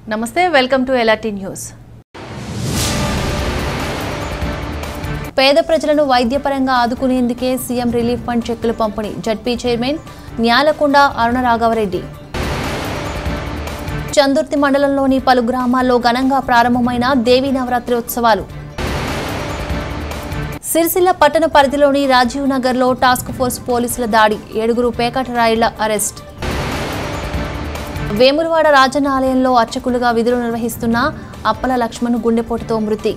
నమస్తే welcome to LRT news పేద ప్రజలను వైద్యపరంగా ఆదుకునేందుకే సీఎం రిలీఫ్ ఫండ్ చెక్కులు పంపిణీ జడ్పీ చైర్మన్ న్యాలకొండ అరుణ రాఘవరెడ్డి చందుర్తి మండలంలోని పలు గ్రామాల్లో ఘనంగా ప్రారంభమైన దేవీ నవరాత్రి ఉత్సవాలు సిరిసిల్ల పట్టణ పరిధిలోని రాజీవ్ నగర్లో టాస్క్ ఫోర్స్ పోలీసుల దాడి ఏడుగురు పేకాట రాయుళ్ల అరెస్ట్ వేములవాడ రాజన్న ఆలయంలో అర్చకులుగా విధులు నిర్వహిస్తున్న అప్పల లక్ష్మణ్ గుండెపోటుతో మృతి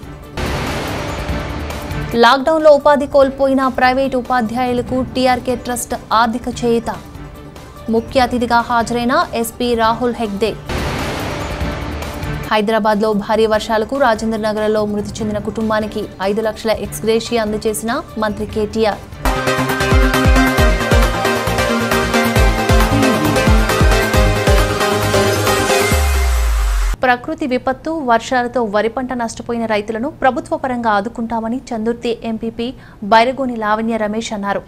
లాక్డౌన్లో ఉపాధి కోల్పోయిన ప్రైవేటు ఉపాధ్యాయులకు టీఆర్కే ట్రస్ట్ ఆర్థిక చేయుత ముఖ్య అతిథిగా హాజరైన ఎస్పీ రాహుల్ హెగ్దే హైదరాబాద్లో భారీ వర్షాలకు రాజేంద్ర నగర్లో మృతి చెందిన కుటుంబానికి ఐదు లక్షల ఎక్స్గ్రేషియా అందజేసిన మంత్రి కేటీఆర్ ప్రకృతి విపత్తు వర్షాలతో వరి పంట నష్టపోయిన రైతులను ప్రభుత్వ పరంగా ఆదుకుంటామని చందుర్తి ఎంపీపీ బైరగోని లావణ్య రమేష్ అన్నారు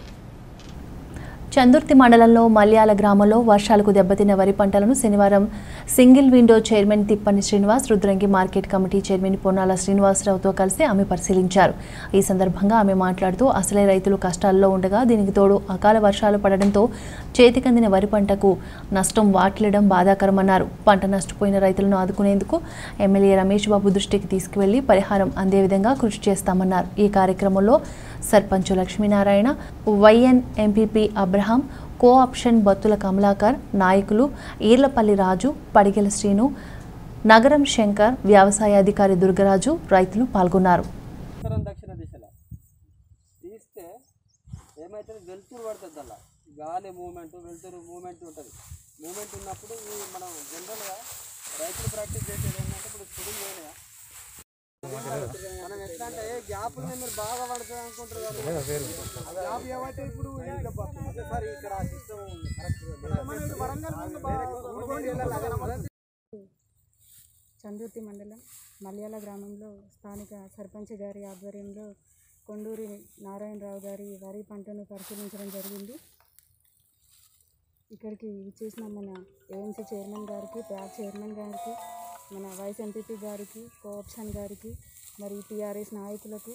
చందుర్తి మండలంలో మల్యాల గ్రామంలో వర్షాలకు దెబ్బతిన్న వరి పంటలను శనివారం single window chairman Thippani Srinivas Rudrangi market committee chairman Ponnala శ్రీనివాసరావుతో కలిసి ఆమె పరిశీలించారు ఈ సందర్భంగా ఆమె మాట్లాడుతూ అసలే రైతులు కష్టాల్లో ఉండగా దీనికి తోడు అకాల వర్షాలు పడడంతో చేతికందిన వరి పంటకు నష్టం వాటిల్లడం బాధాకరమన్నారు పంట నష్టపోయిన రైతులను ఆదుకునేందుకు ఎమ్మెల్యే రమేష్ బాబు దృష్టికి తీసుకువెళ్లి పరిహారం అందే విధంగా కృషి చేస్తామన్నారు ఈ కార్యక్రమంలో సర్పంచ్ లక్ష్మీనారాయణ వైఎన్ MPP Abraham co option Battula Kamalakar నాయకులు ఈర్లపల్లి రాజు పడిగెల శ్రీను నగరం శంకర్ వ్యవసాయ అధికారి దుర్గరాజు రైతులు పాల్గొన్నారు ఉత్తరం దక్షిణ దిశలో తీస్తే ఏమవుతుంది వెలుతురు పడుతుంది అలా గాలి మూమెంట్ వెలుతురు మూమెంట్ ఉంటుంది మూమెంట్ ఉన్నప్పుడు ఈ మనం జనరల్గా రైతులు ప్రాక్టీస్ చేసేది ఏంటంటే ఇప్పుడు స్టడీ చేయలేదా మనం ఎట్లా అంటే గ్యాప్ మీరు బాగా పడుతుంది అనుకుంటారు కదా గ్యాప్ ఏమంటే ఇప్పుడు సార్ ఇక్కడ సిస్టమ్ కరెక్ట్ వరంగల్ ముందు బాగా ఊరుకోండి వెళ్ళాలి అదే చందుర్తి మండలం మల్యాల గ్రామంలో స్థానిక సర్పంచ్ గారి ఆధ్వర్యంలో కొండూరి నారాయణరావు గారి వరి పంటను పరిశీలించడం జరిగింది ఇక్కడికి ఇచ్చేసిన మన ఏఎంసీ చైర్మన్ గారికి ప్యాక్ చైర్మన్ గారికి మన వైస్ ఎంపీపీ గారికి కోఆప్షన్ గారికి మరి టీఆర్ఎస్ నాయకులకు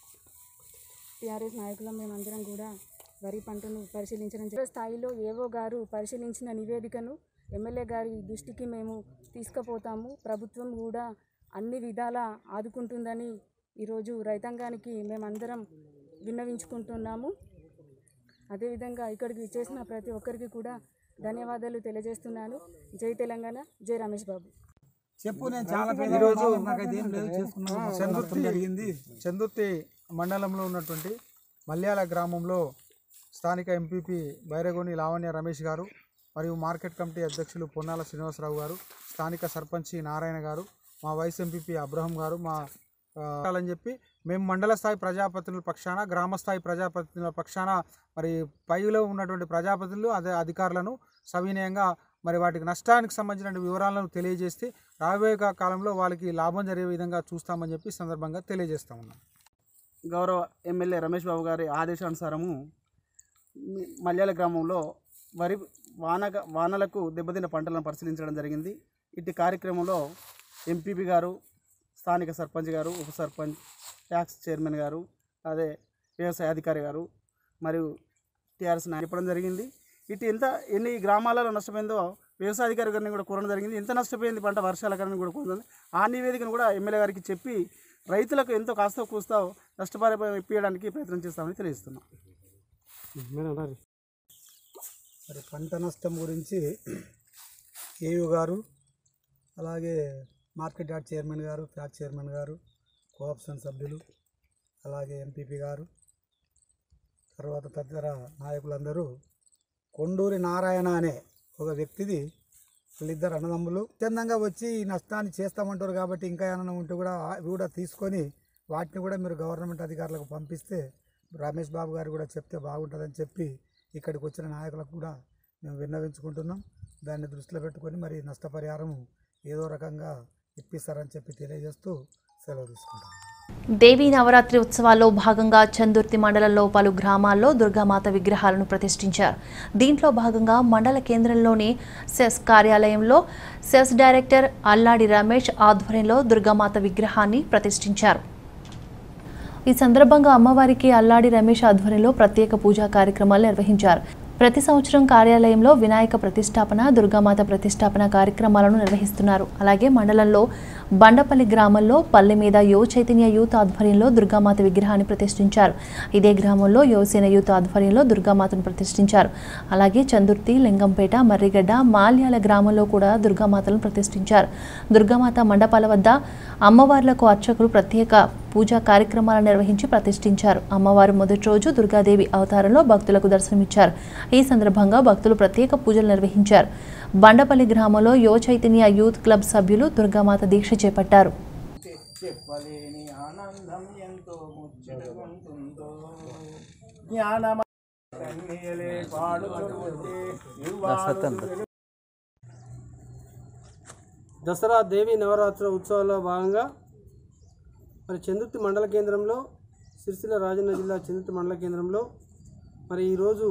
టీఆర్ఎస్ నాయకులం మేమందరం కూడా వరి పంటను పరిశీలించడం జరిగింది స్థాయిలో ఏవో గారు పరిశీలించిన నివేదికను ఎమ్మెల్యే గారి దృష్టికి మేము తీసుకుపోతాము ప్రభుత్వం కూడా అన్ని విధాల ఆదుకుంటుందని ఈరోజు రైతాంగానికి మేమందరం విన్నవించుకుంటున్నాము అదేవిధంగా ఇక్కడికి చేసిన ప్రతి ఒక్కరికి కూడా ధన్యవాదాలు తెలియజేస్తున్నాను జై తెలంగాణ జై రమేష్ బాబు చెప్పు నేను చాలా ఈరోజు నాకైతే ఏం లేదు చేసుకున్నాను చందుర్తి జరిగింది చందుర్తి మండలంలో ఉన్నటువంటి మల్యాల గ్రామంలో స్థానిక ఎంపీపీ బైరగోని లావణ్య రమేష్ గారు మరియు మార్కెట్ కమిటీ అధ్యక్షులు పొన్నాల శ్రీనివాసరావు గారు స్థానిక సర్పంచి నారాయణ గారు మా వైస్ ఎంపీపీ అబ్రహం గారు మా ఆ, అని చెప్పి మేము మండల స్థాయి ప్రజాప్రతినిధుల పక్షాన గ్రామ స్థాయి ప్రజాప్రతినిధుల పక్షాన మరి పైలో ఉన్నటువంటి ప్రజాప్రతినిధులు అదే అధికారులను సవినయంగా మరి వాటికి నష్టానికి సంబంధించిన వివరాలను తెలియజేస్తే రాబోయే కా- కాలంలో వాళ్ళకి లాభం జరిగే విధంగా చూస్తామని చెప్పి ఈ సందర్భంగా తెలియజేస్తా ఉన్నాం గౌరవ ఎమ్మెల్యే రమేష్ బాబు గారి ఆదేశానుసారము మీ- మల్యాల గ్రామంలో వరి వాన వానలకు దెబ్బతిన్న పంటలను పరిశీలించడం జరిగింది ఇటు కార్యక్రమంలో ఎంపీపీ గారు స్థానిక సర్పంచ్ గారు ఉప సర్పంచ్ ట్యాక్స్ చైర్మన్ గారు అదే వ్యవసాయ అధికారి గారు మరియు టీఆర్ఎస్ నాయకులు చెప్పడం జరిగింది ఇటు ఎంత ఎన్ని గ్రామాలలో నష్టపోయిందో వ్యవసాయ అధికారి గారిని కూడా కోరడం జరిగింది ఎంత నష్టపోయింది పంట వర్షాల కారణంగా కూడా కోరడం ఆ నివేదికను కూడా ఎమ్మెల్యే గారికి చెప్పి రైతులకు ఎంతో కాస్త కూస్తో నష్టపరిహారం ఇప్పించడానికి ప్రయత్నం చేస్తామని తెలియజేస్తున్నాం మరి పంట నష్టం గురించి ఏయు గారు అలాగే మార్కెట్ యార్డ్ చైర్మన్ గారు ఫ్యాక్ చైర్మన్ గారు కోఆప్షన్ సభ్యులు అలాగే ఎంపీపీ గారు తర్వాత తదితర నాయకులందరూ కొండూరి నారాయణ అనే ఒక వ్యక్తిది వీళ్ళిద్దరు అన్నదమ్ములు చందంగా వచ్చి ఈ నష్టాన్ని చేస్తామంటారు కాబట్టి ఇంకా ఏమైనా ఉంటే కూడా అవి కూడా తీసుకొని వాటిని కూడా మీరు గవర్నమెంట్ అధికారులకు పంపిస్తే రమేష్ బాబు గారు కూడా చెప్తే బాగుంటుందని చెప్పి ఇక్కడికి వచ్చిన నాయకులకు కూడా మేము విన్నవించుకుంటున్నాం దాన్ని దృష్టిలో పెట్టుకొని మరి నష్టపరిహారం ఏదో రకంగా ఇప్పిస్తారని చెప్పి తెలియజేస్తూ సెలవు తీసుకుంటాం దేవీ నవరాత్రి ఉత్సవాల్లో భాగంగా చందుర్తి మండలంలో పలు గ్రామాల్లో దుర్గామాత విగ్రహాలను ప్రతిష్ఠించారు దీంట్లో భాగంగా మండల కేంద్రంలోని సెస్ కార్యాలయంలో సెస్ డైరెక్టర్ అల్లాడి రమేష్ ఆధ్వర్యంలో దుర్గామాత విగ్రహాన్ని ప్రతిష్ఠించారు ఈ సందర్భంగా అమ్మవారికి అల్లాడి రమేష్ ఆధ్వర్యంలో ప్రత్యేక పూజా కార్యక్రమాలు నిర్వహించారు ప్రతి సంవత్సరం కార్యాలయంలో వినాయక ప్రతిష్టాపన దుర్గామాత ప్రతిష్టాపన కార్యక్రమాలను నిర్వహిస్తున్నారు అలాగే మండలంలో బండపల్లి గ్రామంలో పల్లె మీద యువ చైతన్య యూత్ ఆధ్వర్యంలో దుర్గామాత విగ్రహాన్ని ప్రతిష్ఠించారు ఇదే గ్రామంలో యువసేన యూత్ ఆధ్వర్యంలో దుర్గామాతను ప్రతిష్ఠించారు అలాగే చందుర్తి లింగంపేట మర్రిగడ్డ మాల్యాల గ్రామంలో కూడా దుర్గామాతలను ప్రతిష్ఠించారు దుర్గామాత మండపాల వద్ద అమ్మవార్లకు అర్చకులు ప్రత్యేక పూజా కార్యక్రమాలను నిర్వహించి ప్రతిష్ఠించారు అమ్మవారు మొదటి రోజు దుర్గాదేవి అవతారంలో భక్తులకు దర్శనమిచ్చారు ఈ సందర్భంగా భక్తులు ప్రత్యేక పూజలు నిర్వహించారు బండపల్లి గ్రామంలో యువ చైతన్య యూత్ క్లబ్ సభ్యులు దుర్గామాత దీక్ష చేపట్టారు చెప్పలేని ఆనందం ఎంతో ముచ్చటగుంటుందో జ్ఞానమ కన్నీయలే పాడుతుంటే ఇవ్వాడు దసరా దేవి నవరాత్రి ఉత్సవాల్లో భాగంగా మరి చందుర్తి మండల కేంద్రంలో సిరిసిల్ల రాజన్న జిల్లా చందుర్తి మండల కేంద్రంలో మరి ఈరోజు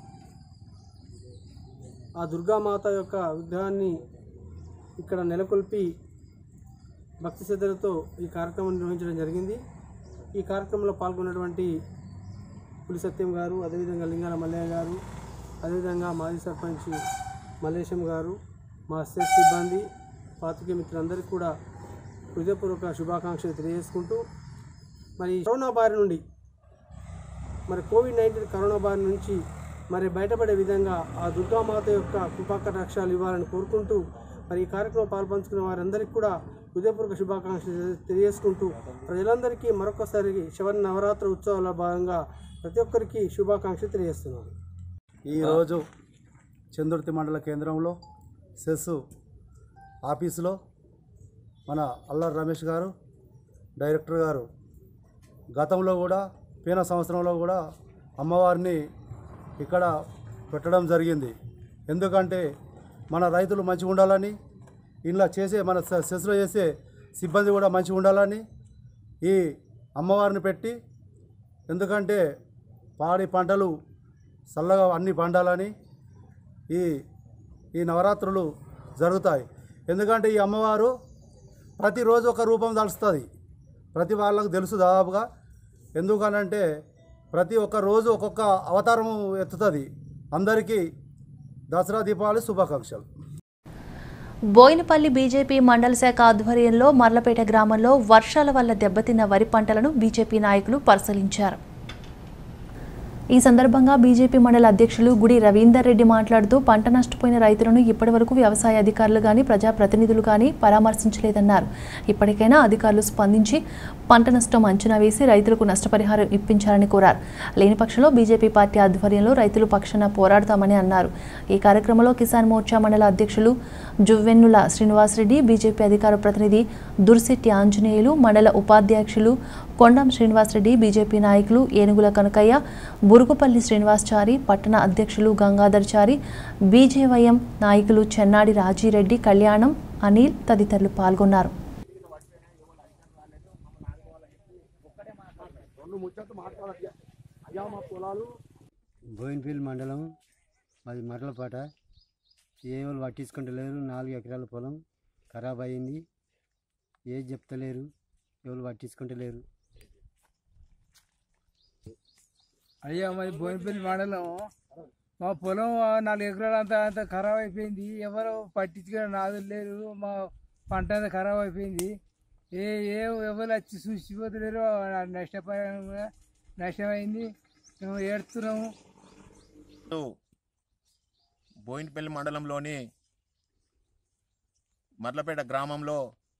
ఆ దుర్గామాత యొక్క విగ్రహాన్ని ఇక్కడ నెలకొల్పి భక్తి శ్రద్ధలతో ఈ కార్యక్రమం నిర్వహించడం జరిగింది ఈ కార్యక్రమంలో పాల్గొన్నటువంటి పులి సత్యం గారు అదేవిధంగా లింగాల మల్లయ్య గారు అదేవిధంగా మాజీ సర్పంచ్ మల్లేశం గారు మా ఎస్ఎస్ సిబ్బంది పాత్రికేయ మిత్రులందరికీ కూడా హృదయపూర్వక శుభాకాంక్షలు తెలియజేసుకుంటూ మరి కరోనా బారి నుండి మరి కోవిడ్ నైన్టీన్ కరోనా బారి నుంచి మరి బయటపడే విధంగా ఆ దుర్గామాత యొక్క కృపాకర రక్షాలు ఇవ్వాలని కోరుకుంటూ మరి ఈ కార్యక్రమం పాల్పంచుకున్న వారందరికీ కూడా హృదయపూర్వక శుభాకాంక్షలు తెలియజేసుకుంటూ ప్రజలందరికీ మరొకసారి శివరి నవరాత్రి ఉత్సవాల భాగంగా ప్రతి ఒక్కరికి శుభాకాంక్షలు తెలియజేస్తున్నాను ఈరోజు చందుర్తి మండల కేంద్రంలో సెస్ ఆఫీసులో మన అల్లరి రమేష్ గారు డైరెక్టర్ గారు గతంలో కూడా పోయిన సంవత్సరంలో కూడా అమ్మవారిని ఇక్కడ పెట్టడం జరిగింది ఎందుకంటే మన రైతులు మంచిగా ఉండాలని ఇలా చేసే మన సె- సెస్లో చేసే సిబ్బంది కూడా మంచిగా ఉండాలని ఈ అమ్మవారిని పెట్టి ఎందుకంటే పాడి పంటలు చల్లగా అన్ని పండాలని ఈ ఈ నవరాత్రులు జరుగుతాయి ఎందుకంటే ఈ అమ్మవారు ప్రతిరోజు ఒక రూపం దాల్స్తుంది ప్రతి వాళ్ళకు తెలుసు దాదాపుగా ఎందుకనంటే ప్రతి ఒక్క రోజు ఒక్కొక్క అవతారం ఎత్తుతుంది అందరికీ దసరా దీపావళి శుభాకాంక్షలు బోయినపల్లి బీజేపీ మండల శాఖ ఆధ్వర్యంలో మర్లపేట గ్రామంలో వర్షాల వల్ల దెబ్బతిన్న వరి పంటలను బీజేపీ నాయకులు పరిశీలించారు ఈ సందర్భంగా బీజేపీ మండల అధ్యక్షులు గుడి రవీందర్ రెడ్డి మాట్లాడుతూ పంట నష్టపోయిన రైతులను ఇప్పటివరకు వ్యవసాయ అధికారులు కానీ ప్రజాప్రతినిధులు కానీ పరామర్శించలేదన్నారు ఇప్పటికైనా అధికారులు స్పందించి పంట నష్టం అంచనా వేసి రైతులకు నష్టపరిహారం ఇప్పించాలని కోరారు లేని పక్షంలో బీజేపీ పార్టీ ఆధ్వర్యంలో రైతులు పక్షాన పోరాడతామని అన్నారు ఈ కార్యక్రమంలో కిసాన్ మోర్చా మండల అధ్యక్షులు జువ్వెన్నుల శ్రీనివాసరెడ్డి బీజేపీ అధికార ప్రతినిధి దుర్శెట్టి ఆంజనేయులు మండల ఉపాధ్యక్షులు కొండం శ్రీనివాసరెడ్డి బీజేపీ నాయకులు ఏనుగుల కనకయ్య బురుగుపల్లి శ్రీనివాసచారి పట్టణ అధ్యక్షులు గంగాధర్చారి బీజేవైఎం నాయకులు చెన్నాడి రాజీరెడ్డి కళ్యాణం అనిల్ తదితరులు పాల్గొన్నారు బోయినపల్లి మండలం మాది మర్లపాట ఏమో పట్టించుకుంటలేరు నాలుగు ఎకరాల పొలం ఖరాబ్ అయింది ఏది చెప్తలేరు ఎవరు పట్టించుకుంటలేరు అయ్యా మరి బోయినపల్లి మండలం మా పొలం ఆ నాలుగు ఎకరాలు అంతా అంతా ఖరాబ్ అయిపోయింది ఎవరు పట్టించుకునే నాదులు లేరు మా పంట అంతా ఖరాబ్ అయిపోయింది ఏ ఏ ఎవరు వచ్చి చూసిపోతలేరు ఆ నష్టపోయాను కూడా నష్టమైంది మేము ఏడుస్తున్నాము బోయినపల్లి మండలంలోని మర్లపేట గ్రామంలో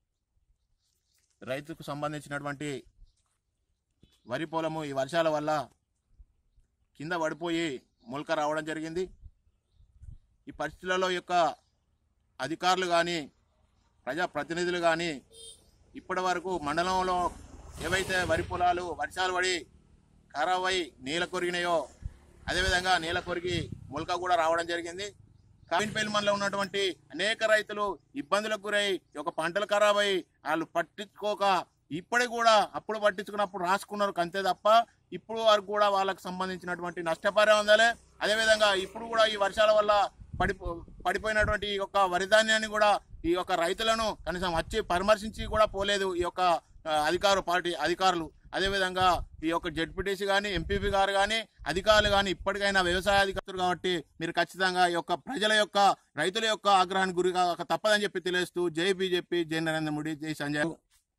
రైతుకు సంబంధించినటువంటి వరి పొలము ఈ వర్షాల వల్ల కింద పడిపోయి మొలక రావడం జరిగింది ఈ పరిస్థితులలో యొక్క అధికారులు కానీ ప్రజాప్రతినిధులు కానీ ఇప్పటి వరకు మండలంలో ఏవైతే వరి పొలాలు వర్షాలు పడి ఖరాబ్ అయి నీళ్ళ కొరిగినాయో అదేవిధంగా నీళ్ళ కొరిగి మొలక కూడా రావడం జరిగింది కావినపల్లి మనలో ఉన్నటువంటి అనేక రైతులు ఇబ్బందులకు గురై ఈ యొక్క పంటలు ఖరాబ్ అయి వాళ్ళు పట్టించుకోక ఇప్పటికి కూడా అప్పుడు పట్టించుకున్నప్పుడు రాసుకున్నారు అంతే తప్ప ఇప్పుడు వరకు కూడా వాళ్ళకి సంబంధించినటువంటి నష్టపరిహారం అందాలే అదేవిధంగా ఇప్పుడు కూడా ఈ వర్షాల వల్ల పడి పడిపోయినటువంటి ఈ యొక్క వరిధాన్యాన్ని కూడా ఈ యొక్క రైతులను కనీసం వచ్చి పరామర్శించి కూడా పోలేదు ఈ యొక్క ఆ, అధికార పార్టీ అధికారులు అదేవిధంగా ఈ యొక్క జడ్పీటీసీ కానీ ఎంపీపీ గారు కానీ అధికారులు కానీ ఇప్పటికైనా వ్యవసాయ అధికారులు కాబట్టి మీరు ఖచ్చితంగా ఈ యొక్క ప్రజల యొక్క రైతుల యొక్క ఆగ్రహానికి గురి కాక తప్పదని చెప్పి తెలియస్తూ జై బీజేపీ జై నరేంద్ర మోడీ జై సంజయ్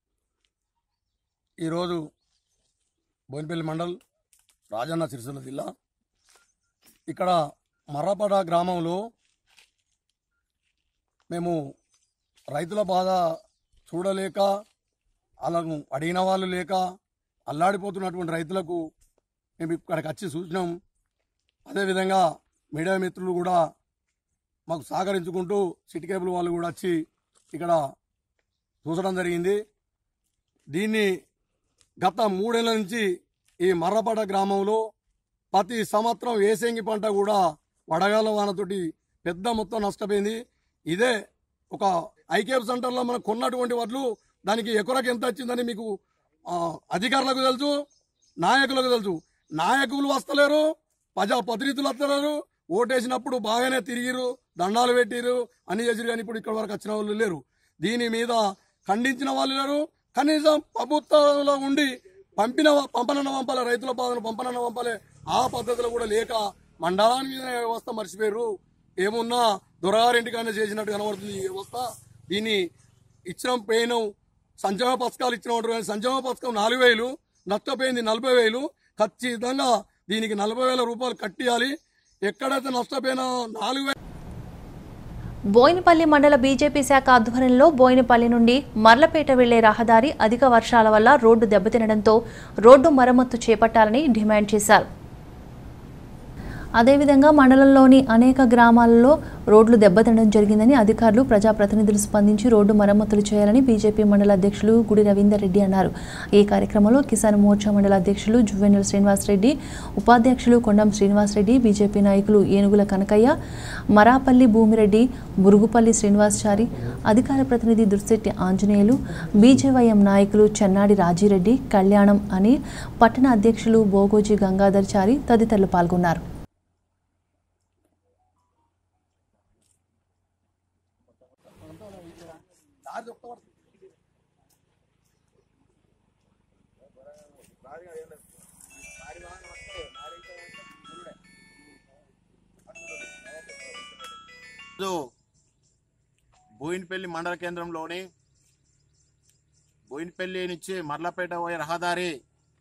ఈరోజు బోయినపల్లి మండల్ రాజన్న సిరిసిల్ల జిల్లా ఇక్కడ మర్రపడ గ్రామంలో మేము రైతుల బాధ చూడలేక వాళ్ళను అడిగిన వాళ్ళు లేక అల్లాడిపోతున్నటువంటి రైతులకు మేము ఇక్కడికి వచ్చి చూసినాం అదేవిధంగా మీడియా మిత్రులు కూడా మాకు సహకరించుకుంటూ సిటీ కేబుల్ వాళ్ళు కూడా వచ్చి ఇక్కడ చూసడం జరిగింది దీన్ని గత మూడేళ్ల నుంచి ఈ మర్రపడ గ్రామంలో ప్రతి సంవత్సరం వేసేంగి పంట కూడా వడగాల వానతోటి పెద్ద మొత్తం నష్టపోయింది ఇదే ఒక ఐకేఎఫ్ సెంటర్లో మనం కొన్నటువంటి వడ్లు దానికి ఎకరకు ఎంత వచ్చిందని మీకు ఆ, అధికారులకు తెలుసు నాయకులకు తెలుసు నాయకులు వస్తలేరు ప్రజా ప్రతినిధులు వస్తలేరు ఓటేసినప్పుడు బాగానే తిరిగిరు దండాలు పెట్టిరు అని చేసిరు కానీ ఇప్పుడు ఇక్కడ వరకు వచ్చిన వాళ్ళు లేరు దీని మీద ఖండించిన వాళ్ళు లేరు కనీసం ప్రభుత్వంలో ఉండి పంపిన పంపనన్న పంపాలి రైతుల బాధను పంపనన్న పంపాలి ఆ పద్ధతిలో కూడా లేక మండలానికి చెందిన వ్యవస్థ మర్చిపోయారు ఏమున్నా దొరగారింటికైనా చేసినట్టు కనబడుతుంది ఈ వ్యవస్థ దీన్ని ఇచ్చిన పోయినాం సంక్షేమ పథకాలు ఇచ్చిన కానీ సంక్షేమ పథకం నాలుగు వేలు నష్టపోయింది నలభై వేలు ఖచ్చితంగా దీనికి నలభై వేల రూపాయలు కట్టియాలి ఎక్కడైతే నష్టపోయినా నాలుగు వేల బోయినపల్లి మండల బీజేపీ శాఖ ఆధ్వర్యంలో బోయినపల్లి నుండి మర్లపేట వెళ్లే రహదారి అధిక వర్షాల వల్ల రోడ్డు దెబ్బతినడంతో రోడ్డు మరమ్మత్తు చేపట్టాలని డిమాండ్ చేశారు అదేవిధంగా మండలంలోని అనేక గ్రామాలలో రోడ్లు దెబ్బతినడం జరిగిందని అధికారులు ప్రజాప్రతినిధులు స్పందించి రోడ్డు మరమ్మతులు చేయాలని బీజేపీ మండల అధ్యక్షులు గుడి రవీందర్ రెడ్డి అన్నారు ఈ కార్యక్రమంలో కిసాన్ మోర్చా మండల అధ్యక్షులు జువెన్నెల శ్రీనివాసరెడ్డి ఉపాధ్యక్షులు కొండం శ్రీనివాసరెడ్డి బీజేపీ నాయకులు ఏనుగుల కనకయ్య మరాపల్లి భూమిరెడ్డి బురుగుపల్లి శ్రీనివాసచారి అధికార ప్రతినిధి దుర్శెట్టి ఆంజనేయులు బీజేవైఎం నాయకులు చెన్నాడి రాజిరెడ్డి కళ్యాణం అనిల్ పట్టణ అధ్యక్షులు బోగోజీ గంగాధర్ చారి తదితరులు పాల్గొన్నారు ఈరోజు బోయినపల్లి మండల కేంద్రంలోని బోయినపల్లి నుంచి మర్లపేట పోయే రహదారి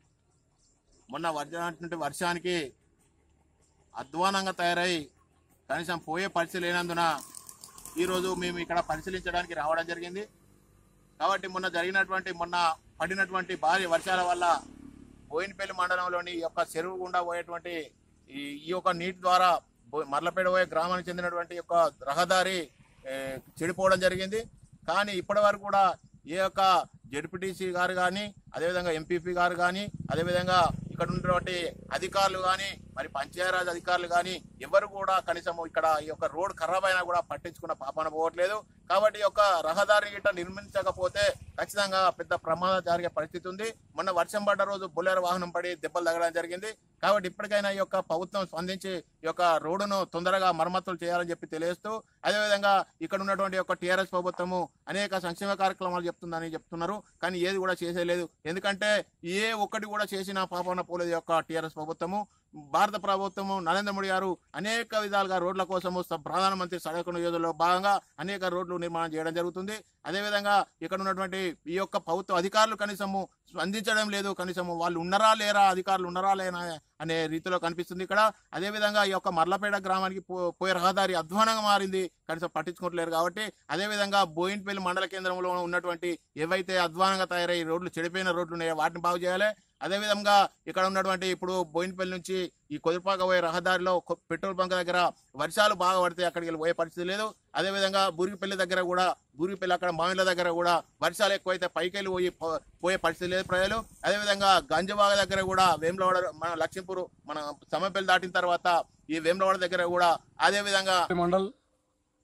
మొన్న వర్షానికి వర్షానికి అధ్వానంగా తయారై కనీసం పోయే పరిస్థితి లేనందున ఈరోజు మేము ఇక్కడ పరిశీలించడానికి రావడం జరిగింది కాబట్టి మొన్న జరిగినటువంటి మొన్న పడినటువంటి భారీ వర్షాల వల్ల బోయినపల్లి మండలంలోని ఈ యొక్క చెరువు గుండా పోయేటువంటి ఈ ఈ యొక్క నీటి ద్వారా బో- మర్లపేట పోయే గ్రామానికి చెందినటువంటి యొక్క రహదారి ఏ, చెడిపోవడం జరిగింది కానీ ఇప్పటి వరకు కూడా ఏ యొక్క జడ్పీటీసీ గారు కానీ అదేవిధంగా ఎంపీపీ గారు కానీ అదేవిధంగా ఇక్కడ ఉన్నటువంటి అధికారులు కానీ మరి పంచాయరాజ్ అధికారులు కానీ ఎవరు కూడా కనీసం ఇక్కడ ఈ యొక్క రోడ్ ఖరాబ్ అయినా కూడా పట్టించుకున్న పాపన పోవట్లేదు కాబట్టి ఈ యొక్క రహదారి గిట్ట నిర్మించకపోతే ఖచ్చితంగా పెద్ద ప్రమాదం జరిగే పరిస్థితి ఉంది మొన్న వర్షం పడ్డ రోజు బుల్లెర వాహనం పడి దెబ్బలు తగలడం జరిగింది కాబట్టి ఇప్పటికైనా ఈ యొక్క ప్రభుత్వం స్పందించి ఈ యొక్క రోడ్డును తొందరగా మరమ్మతులు చేయాలని చెప్పి తెలియజేస్తూ అదేవిధంగా ఇక్కడ ఉన్నటువంటి యొక్క టీఆర్ఎస్ ప్రభుత్వము అనేక సంక్షేమ కార్యక్రమాలు చెప్తుందని చెప్తున్నారు కానీ ఏది కూడా చేసేలేదు ఎందుకంటే ఏ ఒక్కటి కూడా చేసిన పాపన పోలేదు ఈ యొక్క టీఆర్ఎస్ ప్రభుత్వము భారత ప్రభుత్వము నరేంద్ర మోడీ గారు అనేక విధాలుగా రోడ్ల కోసము స- ప్రధానమంత్రి సడక్ యోజనలో భాగంగా అనేక రోడ్లు నిర్మాణం చేయడం జరుగుతుంది అదేవిధంగా ఇక్కడ ఉన్నటువంటి ఈ యొక్క ప్రభుత్వ అధికారులు కనీసము స్పందించడం లేదు కనీసము వాళ్ళు ఉన్నరా లేరా అధికారులు ఉన్నరా లేనా అనే రీతిలో కనిపిస్తుంది ఇక్కడ అదేవిధంగా ఈ యొక్క మర్లపేట గ్రామానికి పో- పోయే రహదారి అధ్వానంగా మారింది కనీసం పట్టించుకోవట్లేరు కాబట్టి అదేవిధంగా బోయిన్పల్లి మండల కేంద్రంలో ఉన్నటువంటి ఏవైతే అధ్వానంగా తయారై రోడ్లు చెడిపోయిన రోడ్లు ఉన్నాయో వాటిని బాగు చేయాలి అదేవిధంగా ఇక్కడ ఉన్నటువంటి ఇప్పుడు బోయినపల్లి నుంచి ఈ కొదిపాక పోయే రహదారిలో కొ- పెట్రోల్ బంక్ దగ్గర వర్షాలు బాగా పడితే అక్కడికి వెళ్ళి పోయే పరిస్థితి లేదు అదేవిధంగా బూరిపల్లి దగ్గర కూడా బూరిపల్లి అక్కడ మామిళ్ళ దగ్గర కూడా వర్షాలు ఎక్కువైతే పైకి వెళ్ళి పోయి పో- పోయే పరిస్థితి లేదు ప్రజలు అదేవిధంగా గంజబాగ దగ్గర కూడా వేములవాడ మన లక్ష్మీపూర్ మన సమపల్లి దాటిన తర్వాత ఈ వేములవాడ దగ్గర కూడా అదే విధంగా మండల్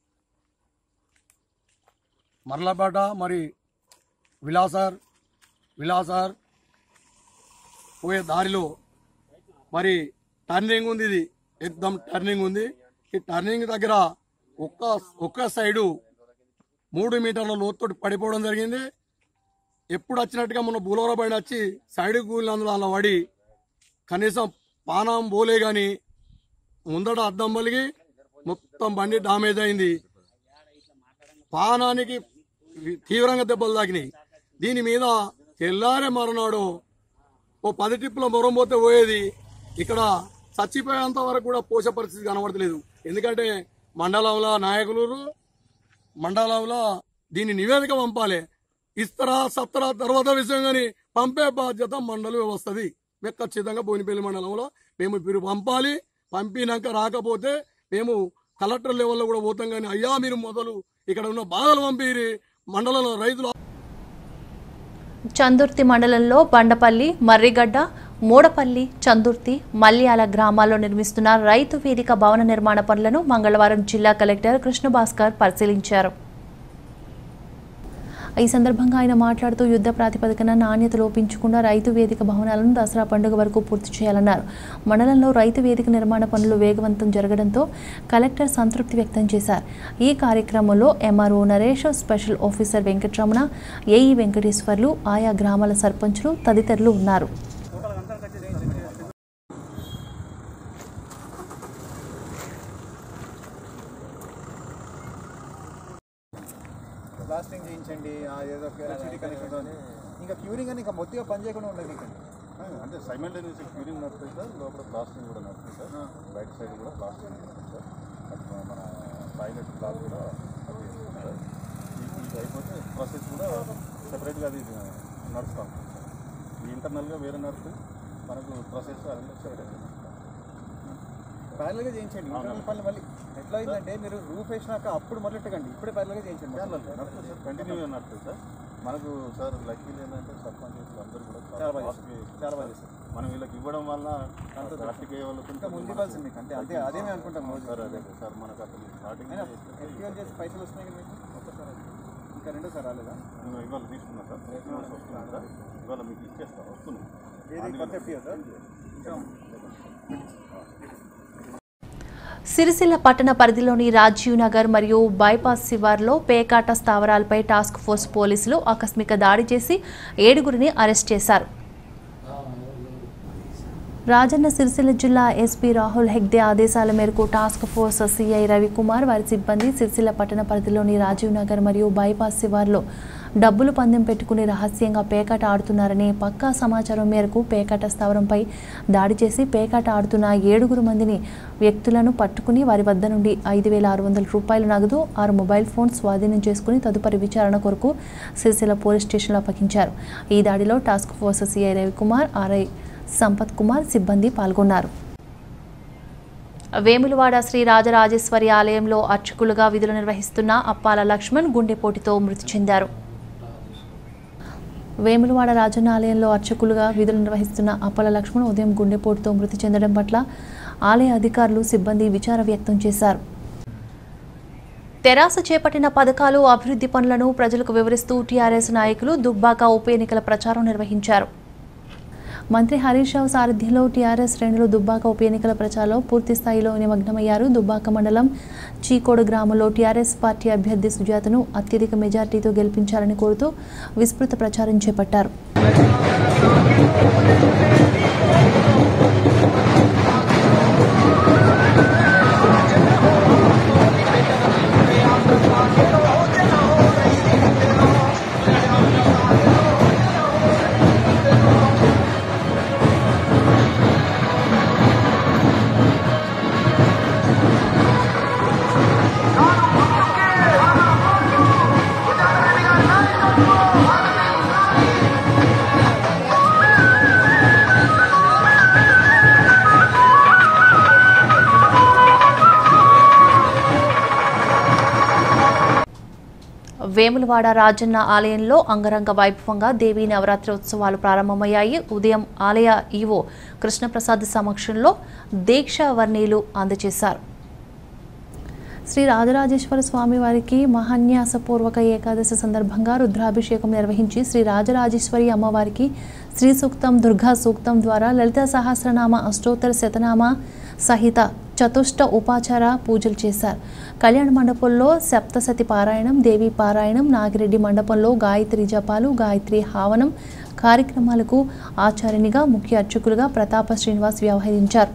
మర్లపేట మరి విలాసర్ విలాసార్ పోయే దారిలో మరి టర్నింగ్ ఉంది ఇది ఎక్దం టర్నింగ్ ఉంది ఈ టర్నింగ్ దగ్గర ఒక్క ఒక్క సైడు మూడు మీటర్ల లోతుతోటి పడిపోవడం జరిగింది ఎప్పుడు వచ్చినట్టుగా మన బులోరా బండి వచ్చి సైడ్ కూలినందులో అలా పడి కనీసం పానం పోలే కానీ ముందట అద్దం పలిగి మొత్తం బండి డామేజ్ అయింది పానానికి తీవ్రంగా దెబ్బలు తాకినాయి దీని మీద తెల్లారే మరునాడు ఓ పది ట్రిప్పుల మొరం పోతే పోయేది ఇక్కడ చచ్చిపోయేంత వరకు కూడా పోసే పరిస్థితి కనబడతలేదు ఎందుకంటే మండలంలో నాయకులు మండలంలో దీన్ని నివేదిక పంపాలి ఇస్తారా సత్తరా తర్వాత విషయం కానీ పంపే బాధ్యత మండల వ్యవస్థది మేము ఖచ్చితంగా బోనిపల్లి మండలంలో మేము ఇప్పుడు పంపాలి పంపినాక రాకపోతే మేము కలెక్టర్ లెవెల్లో కూడా పోతాం కానీ అయ్యా మీరు మొదలు ఇక్కడ ఉన్న బాధలు పంపిరి మండలంలో రైతులు చందుర్తి మండలంలో బండపల్లి మర్రిగడ్డ మూడపల్లి చందుర్తి మల్యాల గ్రామాల్లో నిర్మిస్తున్న రైతు వేదిక భవన నిర్మాణ పనులను మంగళవారం జిల్లా కలెక్టర్ కృష్ణభాస్కర్ పరిశీలించారు ఈ సందర్భంగా ఆయన మాట్లాడుతూ యుద్ధ ప్రాతిపదికన నాణ్యత లోపించకుండా రైతు వేదిక భవనాలను దసరా పండుగ వరకు పూర్తి చేయాలన్నారు మండలంలో రైతు వేదిక నిర్మాణ పనులు వేగవంతం జరగడంతో కలెక్టర్ సంతృప్తి వ్యక్తం చేశారు ఈ కార్యక్రమంలో MRO Naresh special officer Venkataramana AE Venkateswarlu ఆయా గ్రామాల సర్పంచులు తదితరులు ఉన్నారు ప్లాస్టింగ్ చేయించండి ఆ ఏదో ఎలక్ట్రిసిటీ కనెక్షన్ ఇంకా క్యూరింగ్ అని ఇంకా మొత్తిగా పని చేయకుండా ఉండదు ఇంకా అంటే సైమల్టేనియస్ క్యూరింగ్ నడుస్తుంది సార్ లోపల ప్లాస్టింగ్ కూడా నడుస్తుంది సార్ బయట సైడ్ కూడా ప్లాస్టింగ్ నడుస్తుంది సార్ అటు మన టాయిలెట్ బ్లాక్ కూడా అది చేస్తుంది సార్ ఈ- ఇది అయిపోతే ప్రాసెస్ కూడా సెపరేట్గా అది నడుస్తూ ఉంటుంది సార్ ఈ ఇంటర్నల్గా వేరే నడుస్తుంది మనకు ప్రాసెస్ అది సెపరేట్ ప్యారల్గా చేయించండి ఇంటర్నల్ పనులు మళ్ళీ ఎట్లా అయిందంటే మీరు రూఫ్ వేసినాక అప్పుడు మొదలెట్టకండి ఇప్పుడే ప్యారల్గా చేయించండి మొత్తం. నడుస్తుంది సార్ కంటిన్యూగా నడుస్తుంది సార్ మనకు సార్ లక్కీలు ఏంటంటే సర్పంచ్ అందరూ కూడా చాలా బాగా fast గా చేశారు. చాలా బాగా చేశారు. మనం వీళ్ళకి ఇవ్వడం వల్ల ట్రాఫిక్ అయ్యే వాళ్ళకు ఇంకా ముందు ఇవ్వాల్సింది మీకు అంటే అదే అదే మేము అనుకుంటాం రోజు సార్ అదే సార్ మనకు అసలు స్టార్టింగ్ అయినా ఎఫ్టీఎల్ చేసి పైసలు వస్తున్నాయి కదా మీకు ఒక్కసారి ఇంకా రెండోసారి రాలేదా నేను ఇవాళ తీసుకున్నా సార్ డాక్యుమెంట్స్ వస్తున్నాయి సార్ ఇవాళ మీకు ఇచ్చేస్తా వస్తున్నాయి ఏది కొత్త ఎఫ్టీఎల్ సార్ సిరిసిల్ల పట్టణ పరిధిలోని రాజీవ్ నగర్ మరియు బైపాస్ శివార్లో పేకాట స్థావరాలపై టాస్క్ ఫోర్స్ పోలీసులు ఆకస్మిక దాడి చేసి ఏడుగురిని అరెస్ట్ చేశారు రాజన్న సిరిసిల్ల జిల్లా ఎస్పీ రాహుల్ హెగ్దే ఆదేశాల మేరకు టాస్క్ ఫోర్స్ సిఐ రవికుమార్ వారి సిబ్బంది సిరిసిల్ల పట్టణ పరిధిలోని రాజీవ్ నగర్ మరియు బైపాస్ శివార్లో డబ్బులు పందెం పెట్టుకుని రహస్యంగా పేకాట ఆడుతున్నారనే పక్కా సమాచారం మేరకు పేకాట స్థావరంపై దాడి చేసి పేకాట ఆడుతున్న ఏడుగురు మందిని వ్యక్తులను పట్టుకుని వారి వద్ద నుండి ఐదు వేల ఆరు వందల రూపాయల నగదు ఆరు మొబైల్ ఫోన్ స్వాధీనం చేసుకుని తదుపరి విచారణ కొరకు సిరిసిల్ల పోలీస్ స్టేషన్లో అప్పగించారు ఈ దాడిలో task force CI Ravikumar RI Sampath Kumar సిబ్బంది పాల్గొన్నారు వేములవాడ శ్రీ రాజరాజేశ్వరి ఆలయంలో అర్చకులుగా విధులు నిర్వహిస్తున్న అప్పాల లక్ష్మణ్ గుండెపోటుతో మృతి చెందారు వేములవాడ రాజన్న ఆలయంలో అర్చకులుగా విధులు నిర్వహిస్తున్న అప్పల లక్ష్మణ్ ఉదయం గుండెపోటుతో మృతి చెందడం పట్ల ఆలయ అధికారులు సిబ్బంది విచార వ్యక్తం చేశారు తెరాస చేపట్టిన పథకాలు అభివృద్ధి పనులను ప్రజలకు వివరిస్తూ టీఆర్ఎస్ నాయకులు దుబ్బాక ఉప ఎన్నికల ప్రచారం నిర్వహించారు మంత్రి హరీష్ రావు సారథ్యంలో టీఆర్ఎస్ శ్రేణులు దుబ్బాక ఉప ఎన్నికల ప్రచారంలో పూర్తి స్థాయిలో నిమగ్నమయ్యారు దుబ్బాక మండలం చీకోడు గ్రామంలో టీఆర్ఎస్ పార్టీ అభ్యర్థి సుజాతను అత్యధిక మెజార్టీతో గెలిపించాలని కోరుతూ విస్తృత ప్రచారం చేపట్టారు వేములవాడ రాజన్న ఆలయంలో అంగరంగ వైభవంగా దేవీ నవరాత్రి ఉత్సవాలు ప్రారంభమయ్యాయి ఉదయం ఆలయ ఈవో కృష్ణప్రసాద్ సమక్షంలో దీక్షావర్ణీలు అందజేశారు శ్రీ రాజరాజేశ్వర స్వామి వారికి మహాన్యాసపూర్వక ఏకాదశి సందర్భంగా రుద్రాభిషేకం నిర్వహించి శ్రీ రాజరాజేశ్వరి అమ్మవారికి శ్రీ సూక్తం దుర్గా సూక్తం ద్వారా లలిత సహస్రనామ అష్టోత్తర శతనామ సహిత చతుష్ట ఉపాచార పూజలు చేశారు కళ్యాణ మండపంలో సప్తసతి పారాయణం దేవి పారాయణం నాగిరెడ్డి మండపంలో గాయత్రి జపాలు గాయత్రి హావనం కార్యక్రమాలకు ఆచార్యునిగా ముఖ్య అర్చకులుగా ప్రతాప శ్రీనివాస్ వ్యవహరించారు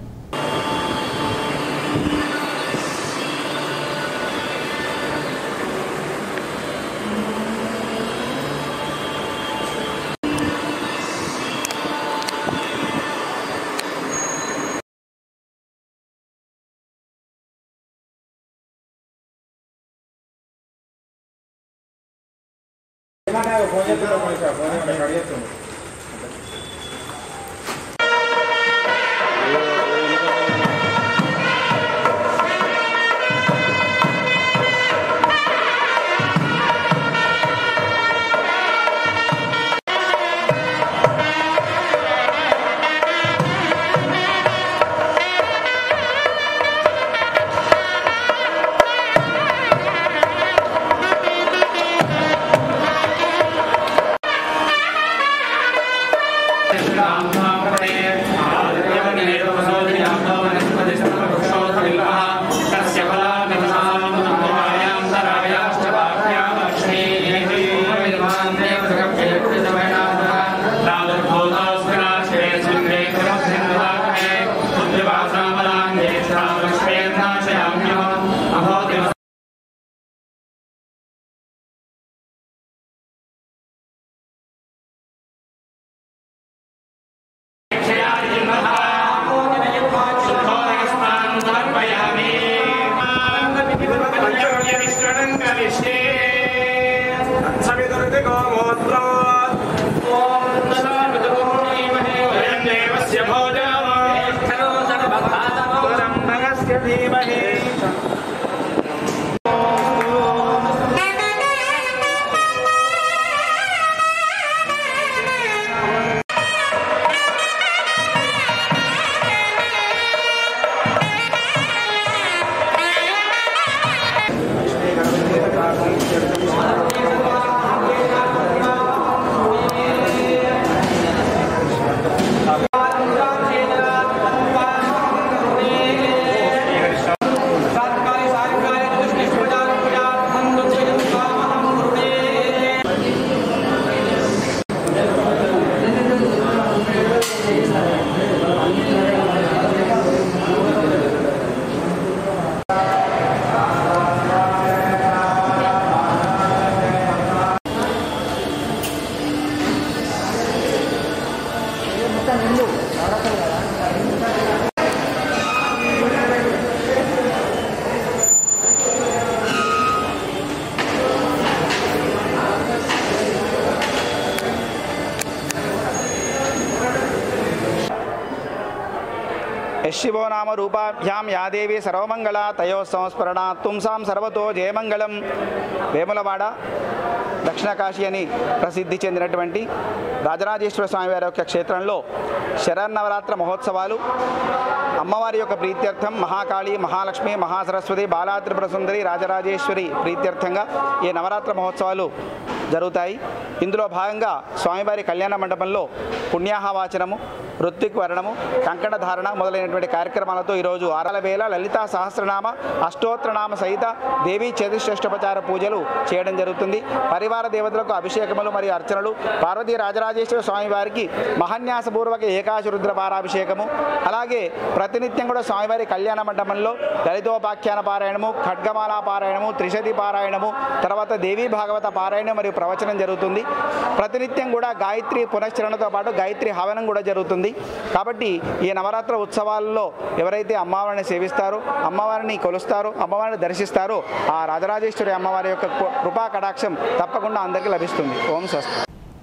యశివో నామ రూపాభ్యాం యాదేవి సర్వమంగళ తయో సంస్మరణ తుంసాం సర్వతో జయమంగళం వేములవాడ దక్షిణ కాశీ అని ప్రసిద్ధి చెందినటువంటి రాజరాజేశ్వర స్వామి వారి యొక్క క్షేత్రంలో శరన్నవరాత్ర మహోత్సవాలు అమ్మవారి యొక్క ప్రీత్యర్థం మహాకాళి మహాలక్ష్మి మహాసరస్వతి బాలాత్రిపుర సుందరి రాజరాజేశ్వరి ప్రీత్యర్థంగా ఈ నవరాత్ర మహోత్సవాలు జరుగుతాయి ఇందులో భాగంగా స్వామివారి కళ్యాణ మండపంలో పుణ్యాహవాచనము ఋత్విక్ వర్ణము కంకణ ధారణ మొదలైనటువంటి కార్యక్రమాలతో ఈరోజు ఆరల వేల లలితా సహస్రనామ అష్టోత్తరనామ సహిత దేవీ చతుశ్రేష్టోపచార పూజలు చేయడం జరుగుతుంది పరివార దేవతలకు అభిషేకములు మరియు అర్చనలు పార్వతీ రాజరాజేశ్వర స్వామివారికి మహాన్యాసపూర్వక ఏకాశి రుద్ర పారాభిషేకము అలాగే ప్రతినిత్యం కూడా స్వామివారి కళ్యాణ మండపంలో దళితోపాఖ్యాన పారాయణము ఖడ్గమాల పారాయణము త్రిశతి పారాయణము తర్వాత దేవీ భాగవత పారాయణం మరియు ప్రవచనం జరుగుతుంది ప్రతినిత్యం కూడా గాయత్రి పునశ్చరణతో పాటు గాయత్రి హవనం కూడా జరుగుతుంది కాబట్టి ఈ నవరాత్ర ఉత్సవాల్లో ఎవరైతే అమ్మవారిని సేవిస్తారో అమ్మవారిని కొలుస్తారో అమ్మవారిని దర్శిస్తారో ఆ రాజరాజేశ్వరి అమ్మవారి యొక్క కృపా కటాక్షం తప్పకుండా అందరికీ లభిస్తుంది ఓం స్వస్తి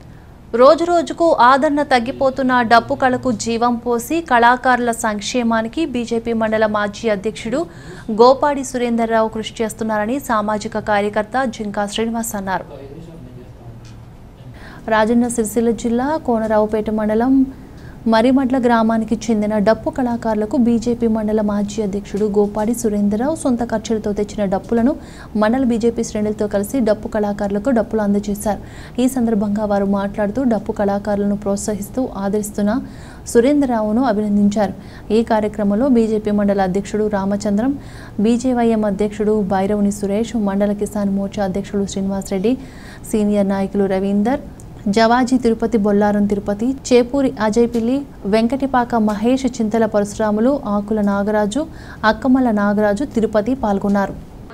రోజు రోజుకు ఆదరణ తగ్గిపోతున్న డప్పు కళకు జీవం పోసి కళాకారుల సంక్షేమానికి బీజేపీ మండల మాజీ అధ్యక్షుడు గోపాడి సురేందర్రావు కృషి చేస్తున్నారని సామాజిక కార్యకర్త జింకా శ్రీనివాస్ అన్నారు రాజన్న సిరిసిల్ల జిల్లా కోనరావుపేట మండలం మరిమడ్ల గ్రామానికి చెందిన డప్పు కళాకారులకు బీజేపీ మండల మాజీ అధ్యక్షుడు గోపాడి సురేంద్రరావు సొంత ఖర్చులతో తెచ్చిన డప్పులను మండల బీజేపీ శ్రేణులతో కలిసి డప్పు కళాకారులకు డప్పులు అందజేశారు ఈ సందర్భంగా వారు మాట్లాడుతూ డప్పు కళాకారులను ప్రోత్సహిస్తూ ఆదరిస్తున్న సురేంద్రరావును అభినందించారు ఈ కార్యక్రమంలో బీజేపీ మండల అధ్యక్షుడు రామచంద్రం బీజేవైఎం అధ్యక్షుడు భైరవుని సురేష్ మండల కిసాన్ మోర్చా అధ్యక్షుడు శ్రీనివాసరెడ్డి సీనియర్ నాయకులు రవీందర్ జవాజీ తిరుపతి బొల్లారం తిరుపతి చేపూరి అజయ్ పిల్లి వెంకటిపాక మహేష్ చింతల పరశురాములు ఆకుల నాగరాజు అక్కమల నాగరాజు తిరుపతి పాల్గొన్నారు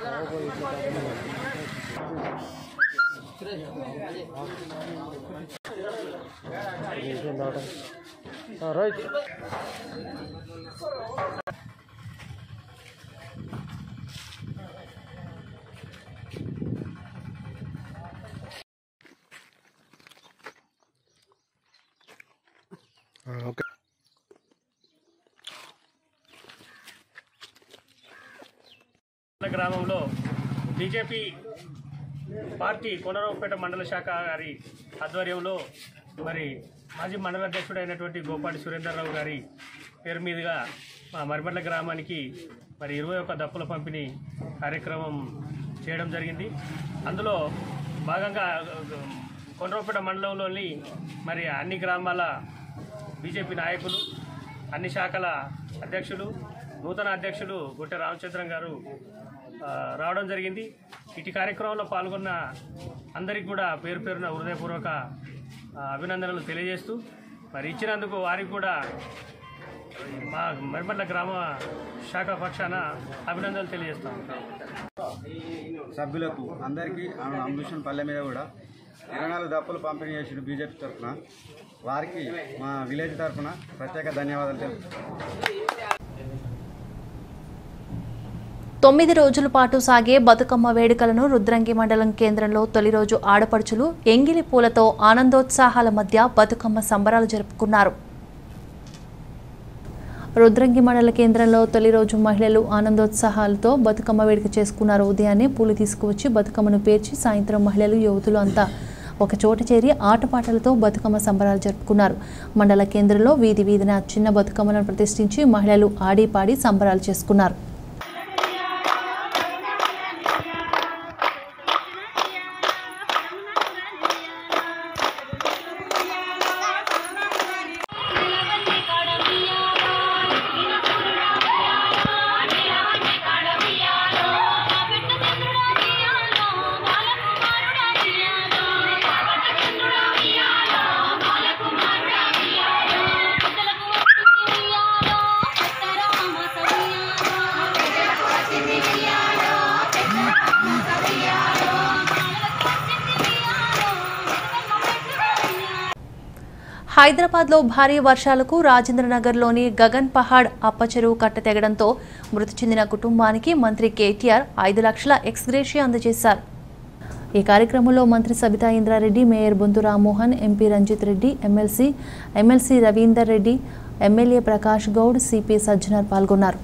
ఓకే గ్రామంలో బీజేపీ పార్టీ కొనరావుపేట మండల శాఖ గారి ఆధ్వర్యంలో మరి మాజీ మండల అధ్యక్షుడు అయినటువంటి గోపాటి సురేందర్రావు గారి పేరు మీదుగా మా మరిమడ్ల గ్రామానికి మరి ఇరవై ఒక్క దప్పుల పంపిణీ కార్యక్రమం చేయడం జరిగింది అందులో భాగంగా కొండరపేట మండలంలోని మరి అన్ని గ్రామాల బీజేపీ నాయకులు అన్ని శాఖల అధ్యక్షులు నూతన అధ్యక్షులు గుట్టె రామచంద్రం గారు ఆ, రావడం జరిగింది ఇటు కార్యక్రమంలో పాల్గొన్న అందరికీ కూడా పేరు పేరున హృదయపూర్వక ఆ, అభినందనలు తెలియజేస్తూ మరి ఇచ్చినందుకు వారికి కూడా మా మరిమట్ల గ్రామ శాఖ పక్షాన అభినందనలు తెలియజేస్తాం సభ్యులకు అందరికీ అంబిషన్ పల్లె మీద కూడా ఇరవై నాలుగు దప్పులు పంపిణీ చేసిన బీజేపీ తరఫున వారికి మా విలేజ్ తరఫున ప్రత్యేక ధన్యవాదాలు తెలుపుతున్నాను తొమ్మిది రోజుల పాటు సాగే బతుకమ్మ వేడుకలను రుద్రంగి మండలం కేంద్రంలో తొలి రోజు ఆడపడుచులు ఎంగిలి పూలతో ఆనందోత్సాహాల మధ్య బతుకమ్మ సంబరాలు జరుపుకున్నారు రుద్రంగి మండల కేంద్రంలో తొలి రోజు మహిళలు ఆనందోత్సాహాలతో బతుకమ్మ వేడుక చేసుకున్నారు ఉదయాన్నే పూలు తీసుకువచ్చి బతుకమ్మను పేర్చి సాయంత్రం మహిళలు యువతులు అంతా ఒక చోట చేరి ఆటపాటలతో బతుకమ్మ సంబరాలు జరుపుకున్నారు మండల కేంద్రంలో వీధి వీధిన చిన్న బతుకమ్మలను ప్రతిష్ఠించి మహిళలు ఆడి పాడి సంబరాలు చేసుకున్నారు హైదరాబాద్లో భారీ వర్షాలకు రాజేంద్రనగర్లోని గగన్ పహాడ్ అప్పచెరువు కట్ట తెగడంతో మృతి చెందిన కుటుంబానికి మంత్రి కేటీఆర్ ఐదు లక్షల ఎక్స్గ్రేషియా అందజేశారు ఈ కార్యక్రమంలో మంత్రి Sabitha Indra Reddy mayor Bonthu Rammohan MP Ranjith Reddy MLC MLC Ravinder Reddy MLA Prakash Goud CP Sajjanar పాల్గొన్నారు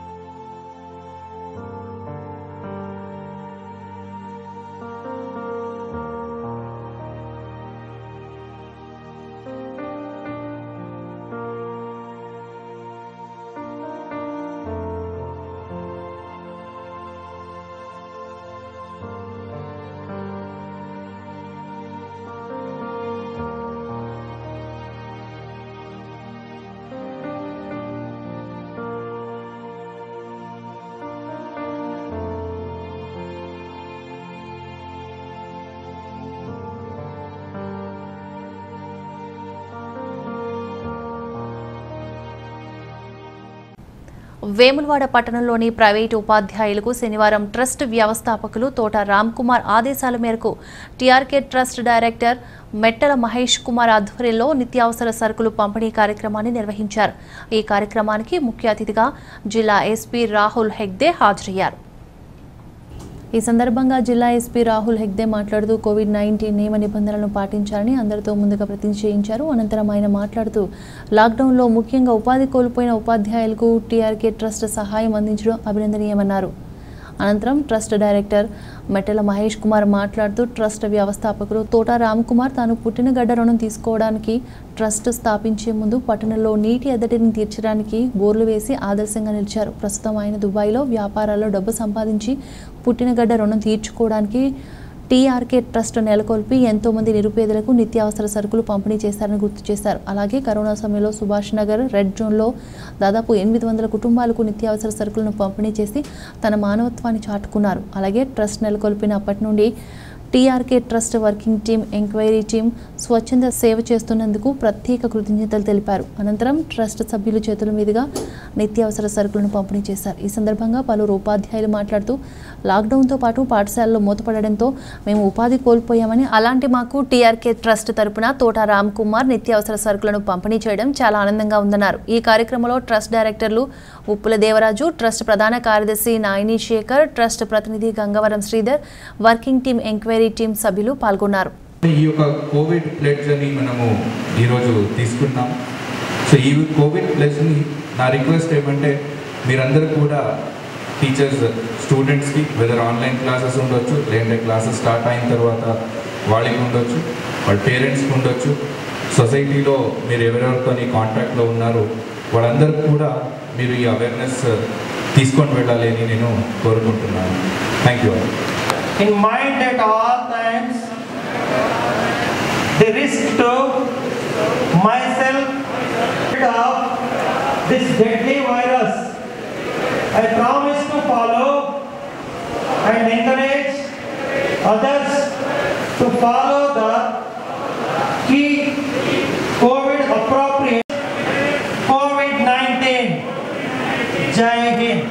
వేములవాడ పట్టణంలోని ప్రైవేటు ఉపాధ్యాయులకు శనివారం ట్రస్ట్ వ్యవస్థాపకులు తోట రామ్ కుమార్ ఆదేశాల మేరకు TRK trust director Mettala Mahesh Kumar ఆధ్వర్యంలో నిత్యావసర సరుకులు పంపిణీ కార్యక్రమాన్ని నిర్వహించారు ఈ కార్యక్రమానికి ముఖ్య అతిథిగా జిల్లా ఎస్పీ రాహుల్ హెగ్దే హాజరయ్యారు ఈ సందర్భంగా జిల్లా ఎస్పీ రాహుల్ హెగ్దే మాట్లాడుతూ కోవిడ్ నైన్టీన్ నియమ నిబంధనలను పాటించాలని అందరితో ముందుగా ప్రతిజ్ఞ చేయించారు అనంతరం ఆయన మాట్లాడుతూ లాక్డౌన్లో ముఖ్యంగా ఉపాధి కోల్పోయిన ఉపాధ్యాయులకు టీఆర్కే ట్రస్ట్ సహాయం అందించడం అభినందనీయమన్నారు అనంతరం ట్రస్ట్ డైరెక్టర్ మెట్టెల మహేష్ కుమార్ మాట్లాడుతూ ట్రస్ట్ వ్యవస్థాపకులు తోట రామ్కుమార్ తాను పుట్టిన గడ్డ రుణం తీసుకోవడానికి ట్రస్ట్ స్థాపించే ముందు పట్టణంలో నీటి ఎద్దడిని తీర్చడానికి బోర్లు వేసి ఆదర్శంగా నిలిచారు ప్రస్తుతం ఆయన దుబాయ్లో వ్యాపారాల్లో డబ్బు సంపాదించి పుట్టినగడ్డ రుణం తీర్చుకోవడానికి టీఆర్కే ట్రస్ట్ నెలకొల్పి ఎంతో మంది నిరుపేదలకు నిత్యావసర సరుకులు పంపిణీ చేశారని గుర్తు చేశారు అలాగే కరోనా సమయంలో సుభాష్ నగర్ రెడ్ జోన్లో దాదాపు ఎనిమిది వందల కుటుంబాలకు నిత్యావసర సరుకులను పంపిణీ చేసి తన మానవత్వాన్ని చాటుకున్నారు అలాగే ట్రస్ట్ నెలకొల్పినప్పటి నుండి TRK trust working team enquiry team స్వచ్ఛంద సేవ చేస్తున్నందుకు ప్రత్యేక కృతజ్ఞతలు తెలిపారు అనంతరం ట్రస్ట్ సభ్యుల చేతుల మీదుగా నిత్యావసర సరుకులను పంపిణీ చేశారు ఈ సందర్భంగా పలువురు ఉపాధ్యాయులు మాట్లాడుతూ లాక్డౌన్తో పాటు పాఠశాలలు మూతపడడంతో మేము ఉపాధి కోల్పోయామని అలాంటి మాకు టీఆర్కే ట్రస్ట్ తరపున తోట రామ్ కుమార్ నిత్యావసర సరుకులను పంపిణీ చేయడం చాలా ఆనందంగా ఉందన్నారు ఈ కార్యక్రమంలో ట్రస్ట్ డైరెక్టర్లు ఉప్పుల దేవరాజు ట్రస్ట్ ప్రధాన కార్యదర్శి నాయిని శేఖర్ ట్రస్ట్ ప్రతినిధి Gangavaram Sridhar working team enquiry team సభ్యులు పాల్గొన్నారు ఈ యొక్క కోవిడ్ ప్లేట్స్ అని మనము ఈరోజు తీసుకున్నాం సో ఈ కోవిడ్ ప్లేస్ని నా రిక్వెస్ట్ ఏమంటే మీరందరూ కూడా టీచర్స్ స్టూడెంట్స్కి వెదర్ ఆన్లైన్ క్లాసెస్ ఉండొచ్చు లేదంటే క్లాసెస్ స్టార్ట్ అయిన తర్వాత వాళ్ళకి ఉండొచ్చు వాళ్ళ పేరెంట్స్కి ఉండొచ్చు సొసైటీలో మీరు ఎవరెవరితో కాంటాక్ట్లో ఉన్నారో వాళ్ళందరికీ కూడా మీరు ఈ అవేర్నెస్ తీసుకొని వెళ్ళాలి అని నేను కోరుకుంటున్నాను thank you in mind at all times the risk to myself of this deadly virus. I promise to follow and encourage others to follow the key COVID appropriate COVID-19. Jai Hind.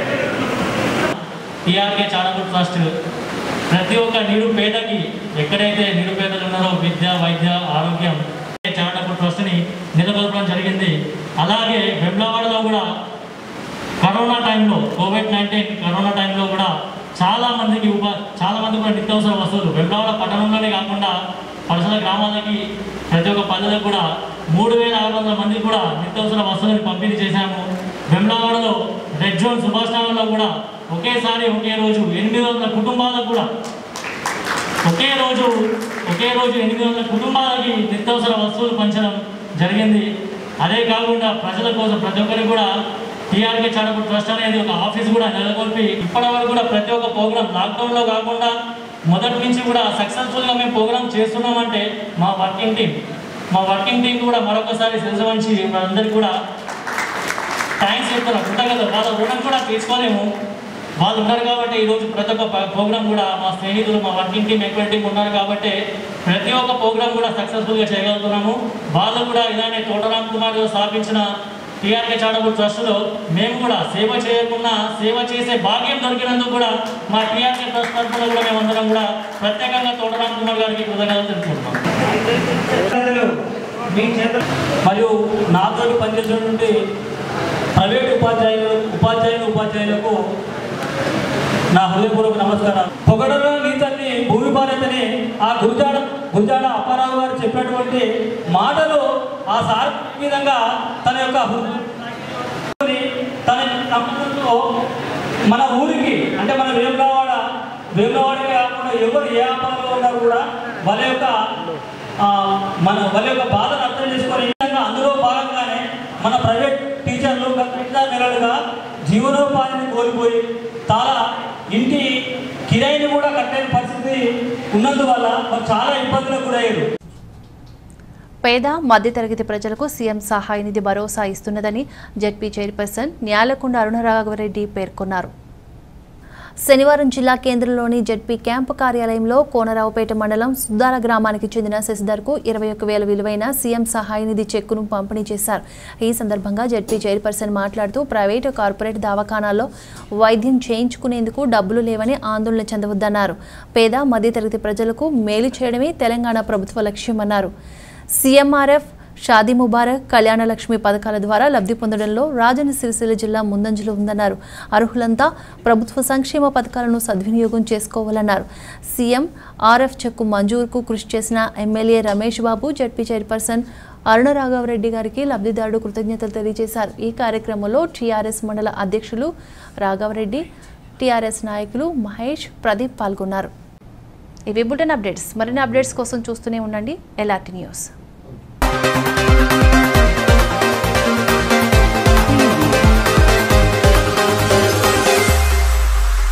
TRK Chanakur trust ప్రతి ఒక్క నిరుపేదకి ఎక్కడైతే నిరుపేదలు ఉన్నారో విద్య వైద్య ఆరోగ్యం చాణకూర్ ట్రస్ట్ని నెలకొల్పడం జరిగింది అలాగే వెమ్లవాడలో కూడా కరోనా టైంలో కోవిడ్ నైన్టీన్ కరోనా టైంలో కూడా చాలా మందికి ఉపా చాలా మంది కూడా నిత్యావసర వస్తువులు వెమ్లవాడ పట్టణంలోనే కాకుండా పరిసర గ్రామాలకి ప్రతి ఒక్క పల్లెలకు కూడా మూడు వేల ఆరు వందల మందికి కూడా నిత్యావసర వస్తువులను పంపిణీ చేశాము వెమ్లవాడలో రెడ్ జోన్ సుభాష్ నగర్లో కూడా ఒకేసారి ఒకే రోజు ఎనిమిది వందల కుటుంబాలకు కూడా ఒకే రోజు ఒకే రోజు ఎనిమిది వందల కుటుంబాలకి నిత్యావసర వస్తువులు పంచడం జరిగింది అదే కాకుండా ప్రజల కోసం ప్రతి ఒక్కరికి కూడా టీఆర్కే చాడపూర్ ట్రస్ట్ అనేది ఒక ఆఫీస్ కూడా నెలకొల్పి ఇప్పటి వరకు కూడా ప్రతి ఒక్క ప్రోగ్రామ్ లాక్డౌన్లో కాకుండా మొదటి నుంచి కూడా సక్సెస్ఫుల్గా మేము ప్రోగ్రామ్ చేస్తున్నామంటే మా వర్కింగ్ టీం మా వర్కింగ్ టీం కూడా మరొకసారి శిరస వంచి మనందరికీ కూడా థ్యాంక్స్ చెప్తున్నాం ఉంటాం కదా వాళ్ళ రుణం కూడా తీసుకోలేము వాళ్ళు ఉన్నారు కాబట్టి ఈరోజు ప్రతి ఒక్క ప్రోగ్రామ్ కూడా మా స్నేహితులు మా వర్కింగ్ టీం ఎక్కువ టీం ఉన్నారు కాబట్టి ప్రతి ఒక్క ప్రోగ్రామ్ కూడా సక్సెస్ఫుల్గా చేయగలుగుతున్నాము వాళ్ళు కూడా ఇలానే తోటరామ్ కుమార్ గారు స్థాపించిన టీఆర్కే చాడబుల్ ట్రస్ట్లో మేము కూడా సేవ చేయకుండా సేవ చేసే భాగ్యం దొరికినందుకు కూడా మా టీఆర్కే ట్రస్ట్ తరఫున కూడా మేమందరం కూడా ప్రత్యేకంగా తోటరామ్ కుమార్ గారికి కృతజ్ఞతలు తెలుపుకుంటున్నాం మీ చేత మరియు నాతో పనిచేసినటువంటి ప్రైవేట్ ఉపాధ్యాయులు ఉపాధ్యాయులు ఉపాధ్యాయులకు నా హృదయపూర్వక నమస్కారం పొగడలో నీతల్ని భూమి భారతని ఆ గురుజాడ గురుజాడ అప్పారావు గారు చెప్పినటువంటి మాటలు ఆ సార్ విధంగా తన యొక్క హృదయాన్ని తన నమ్మకంతో మన ఊరికి అంటే మన వేములవాడ వేములవాడకే కాకుండా ఎవరు ఏ ఆపదలో ఉన్నా కూడా వాళ్ళ యొక్క ఆ, మన వాళ్ళ యొక్క బాధను అర్థం చేసుకొని ఈ విధంగా అందులో భాగంగానే మన ప్రైవేట్ టీచర్లు గత ఐదారు నెలలుగా జీవనోపాధిని కోల్పోయి చాలా ఇంటి కిరాయిని కూడా కట్టలేని పరిస్థితి ఉన్నందువల్ల వారు చాలా ఇబ్బందులకు గురయ్యారు పేద మధ్యతరగతి ప్రజలకు సీఎం సహాయ నిధి భరోసా ఇస్తున్నదని జెడ్పీ చైర్పర్సన్ న్యాలకొండ అరుణరాఘవరెడ్డి పేర్కొన్నారు శనివారం జిల్లా కేంద్రంలోని జెడ్పీ క్యాంపు కార్యాలయంలో కోనరావుపేట మండలం సుద్దాల గ్రామానికి చెందిన శశిధర్కు ఇరవై ఒక్క వేల విలువైన సీఎం సహాయ నిధి చెక్కును పంపిణీ చేశారు ఈ సందర్భంగా జెడ్పీ చైర్పర్సన్ మాట్లాడుతూ ప్రైవేటు కార్పొరేట్ దవాఖానాల్లో వైద్యం చేయించుకునేందుకు డబ్బులు లేవని ఆందోళన చెందవద్దన్నారు పేద మధ్యతరగతి ప్రజలకు మేలు చేయడమే తెలంగాణ ప్రభుత్వ లక్ష్యమన్నారు సీఎంఆర్ఎఫ్ షాదీ ముబారక్ కళ్యాణ లక్ష్మి పథకాల ద్వారా లబ్ధి పొందడంలో రాజన్న సిరిసిల్ల జిల్లా ముందంజలో ఉందన్నారు అర్హులంతా ప్రభుత్వ సంక్షేమ పథకాలను సద్వినియోగం చేసుకోవాలన్నారు సీఎం ఆర్ఎఫ్ చెక్కు మంజూరుకు కృషి చేసిన MLA Ramesh Babu ZP chairperson Aruna Raghava Reddy గారికి లబ్ధిదారుడు కృతజ్ఞతలు తెలియజేశారు ఈ కార్యక్రమంలో టీఆర్ఎస్ మండల అధ్యక్షులు రాఘవరెడ్డి టీఆర్ఎస్ నాయకులు మహేష్ ప్రదీప్ పాల్గొన్నారు ఇవి బులెటిన్ అప్డేట్స్ మరిన్ని అప్డేట్స్ కోసం చూస్తూనే ఉండండి ఎల్ఆర్టీ న్యూస్